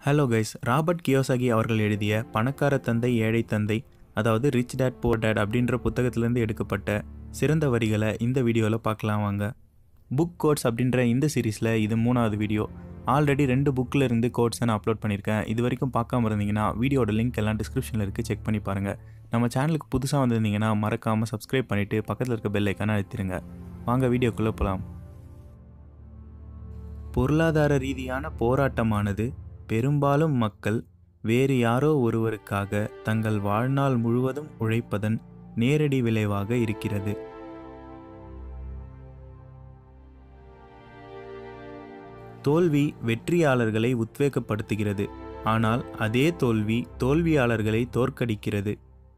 hello guys Robert Kiyosaki அவர்கள் எழுதிய பணக்கார தந்தை ஏழை தந்தை அதாவது ரிச் டேட் போர் டேட் அப்படின்ற புத்தகத்திலேருந்து எடுக்கப்பட்ட சிறந்த வரிகளை இந்த வீடியோவில் பார்க்கலாம் வாங்க புக் கோட்ஸ் அப்படின்ற இந்த சீரீஸில் இது மூணாவது வீடியோ ஆல்ரெடி ரெண்டு புக்கில் இருந்து கோட்ஸை நான் அப்லோட் பண்ணியிருக்கேன் இது வரைக்கும் பார்க்காம இருந்தீங்கன்னா வீடியோட லிங்க் எல்லாம் டிஸ்கிரிப்ஷனில் இருக்குது செக் பண்ணி பாருங்கள் நம்ம சேனலுக்கு புதுசாக வந்திருந்தீங்கன்னா மறக்காமல் சப்ஸ்கிரைப் பண்ணிவிட்டு பக்கத்தில் இருக்க பெல் ஐக்கான அழுத்திடுங்க வாங்க வீடியோக்குள்ளே போகலாம் பொருளாதார ரீதியான போராட்டமானது பெரும்பாலும் மக்கள் வேறு யாரோ ஒருவருக்காக தங்கள் வாழ்நாள் முழுவதும் உழைப்பதன் நேரடி விளைவாக இருக்கிறது தோல்வி வெற்றியாளர்களை உத்வேகப்படுத்துகிறது ஆனால் அதே தோல்வி தோல்வியாளர்களை தோற்கடிக்கிறது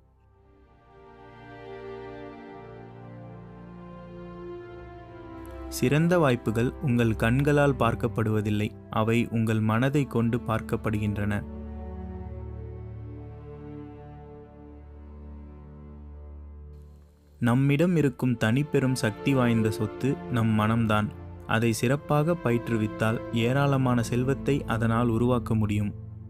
சிறந்த வாய்ப்புகள் உங்கள் கண்களால் பார்க்கப்படுவதில்லை அவை உங்கள் மனதை கொண்டு பார்க்கப்படுகின்றன நம்மிடம் இருக்கும் தனிப்பெரும் சக்தி வாய்ந்த சொத்து நம் மனம்தான் அதை சிறப்பாக பயிற்றுவித்தால் ஏராளமான செல்வத்தை அதனால் உருவாக்க முடியும்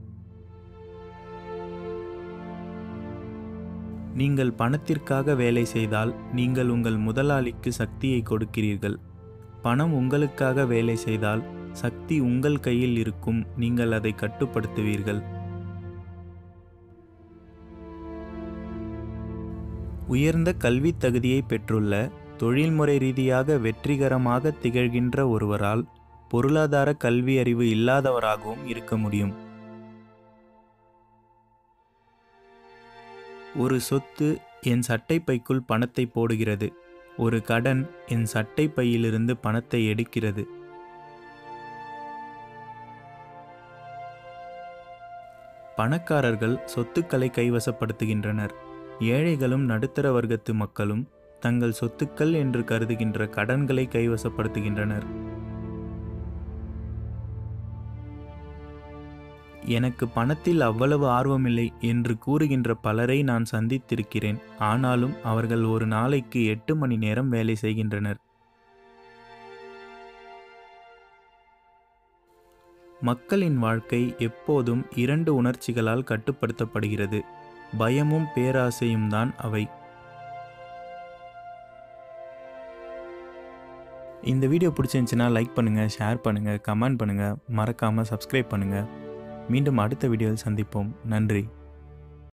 நீங்கள் பணத்திற்காக வேலை செய்தால் நீங்கள் உங்கள் முதலாளிக்கு சக்தியை கொடுக்கிறீர்கள் பணம் உங்களுக்காக வேலை செய்தால் சக்தி உங்கள் கையில் இருக்கும் நீங்கள் அதை கட்டுப்படுத்துவீர்கள் உயர்ந்த கல்வித் தகுதியை பெற்றுள்ள தொழில்முறை ரீதியாக வெற்றிகரமாக திகழ்கின்ற ஒருவரால் பொருளாதார கல்வி அறிவு இல்லாதவராகவும் இருக்க முடியும் ஒரு சொத்து என் சட்டை பைக்குள் பணத்தை போடுகிறது ஒரு கடன் என் சட்டை பையிலிருந்து பணத்தை எடுக்கிறது பணக்காரர்கள் சொத்துக்களை கைவசப்படுத்துகின்றனர் ஏழைகளும் நடுத்தர வர்க்கத்து மக்களும் தங்கள் சொத்துக்கள் என்று கருதுகின்ற கடன்களை கைவசப்படுத்துகின்றனர் எனக்கு பணத்தில் அவ்வளவு ஆர்வமில்லை என்று கூறுகின்ற பலரை நான் சந்தித்திருக்கிறேன் ஆனாலும் அவர்கள் ஒரு நாளைக்கு எட்டு மணி நேரம் வேலை செய்கின்றனர் மக்களின் வாழ்க்கை எப்போதும் இரண்டு உணர்ச்சிகளால் கட்டுப்படுத்தப்படுகிறது பயமும் பேராசையும் தான் அவை இந்த வீடியோ பிடிச்சிருந்துச்சுன்னா லைக் பண்ணுங்கள் ஷேர் பண்ணுங்கள் கமெண்ட் பண்ணுங்கள் மறக்காமல் சப்ஸ்கிரைப் பண்ணுங்கள் மீண்டும் அடுத்த வீடியோவில் சந்திப்போம் நன்றி